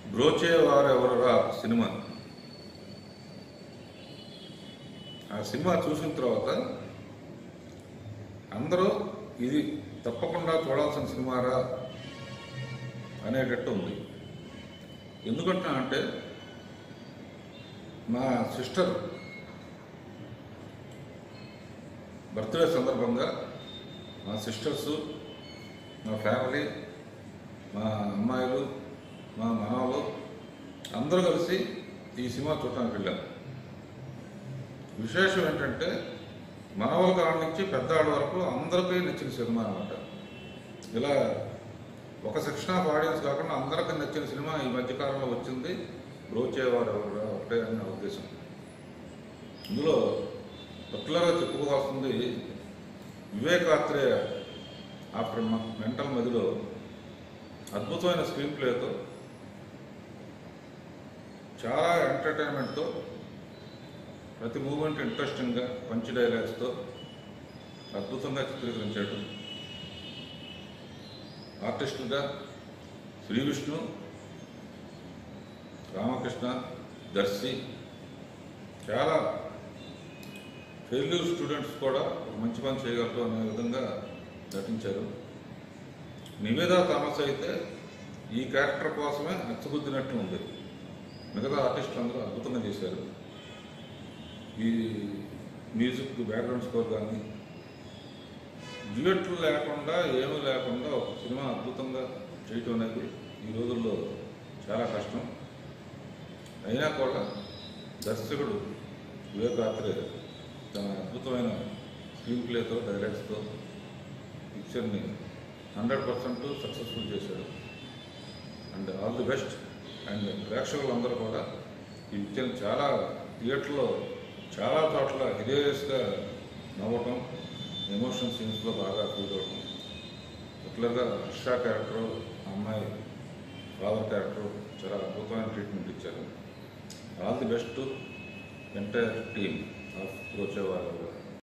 బ్రోచే వారెవరురా సినిమా ఆ సినిమా చూసిన తర్వాత అందరూ ఇది తప్పకుండా చూడాల్సిన సినిమారా అనేటట్టు ఉంది ఎందుకంటా అంటే మా సిస్టర్ బర్త్డే సందర్భంగా మా సిస్టర్సు మా ఫ్యామిలీ మా అమ్మాయిలు మా మనవలు అందరూ కలిసి ఈ సినిమా చూడటానికి వెళ్ళాం విశేషం ఏంటంటే మనవల కాలం నుంచి పెద్దవాళ్ళ వరకు అందరికీ నచ్చిన సినిమా అన్నమాట ఇలా ఒక సెక్షన్ ఆఫ్ ఆడియన్స్ కాకుండా అందరికీ నచ్చిన సినిమా ఈ మధ్యకాలంలో వచ్చింది బ్రోచేవారు ఎవరు ఒకటే అని నా ఉద్దేశం ఇందులో పర్టికులర్గా చెప్పుకోవాల్సింది వివేకాత్రేయ ఆఫ్టర్ మెంటల్ మదిలో అద్భుతమైన స్క్రీన్ ప్లేతో చాలా ఎంటర్టైన్మెంట్తో ప్రతి మూమెంట్ ఇంట్రెస్టింగ్గా పంచి డైలాగ్స్తో అద్భుతంగా చిత్రీకరించాడు ఆర్టిస్టులుగా శ్రీ విష్ణు రామకృష్ణ దర్శి చాలా ఫెయిల్యూర్ స్టూడెంట్స్ కూడా ఒక మంచి పని చేయగలరు అనే విధంగా నటించారు నివేదా థామస్ అయితే ఈ క్యారెక్టర్ కోసమే నచ్చబుద్దినట్టు ఉంది మిగతా ఆర్టిస్టులు అందరూ అద్భుతంగా చేశారు ఈ మ్యూజిక్ బ్యాక్గ్రౌండ్ స్కోర్ కానీ డ్యూయట్లు లేకుండా ఏమీ లేకుండా ఒక సినిమా అద్భుతంగా చేయటం అనేది ఈ రోజుల్లో చాలా కష్టం అయినా కూడా దర్శకుడు వివేకాత్రే తన అద్భుతమైన స్క్రీన్ ప్లేతో డైలాగ్స్తో పిక్చర్ని హండ్రెడ్ పర్సెంట్ సక్సెస్ఫుల్ చేశాడు and all the best and ప్రేక్షకులందరూ కూడా ఈ పిక్చర్ని చాలా థియేటర్లో చాలా చోట్ల హిలేరియస్గా నవ్వటం ఎమోషన్ సీన్స్లో బాగా ఫీల్ అవటం పర్టికులర్గా హర్ష క్యారెక్టర్ అమ్మాయి ఫాదర్ క్యారెక్టర్ చాలా అద్భుతమైన ట్రీట్మెంట్ ఇచ్చారు all the best entire team of కోచేవారు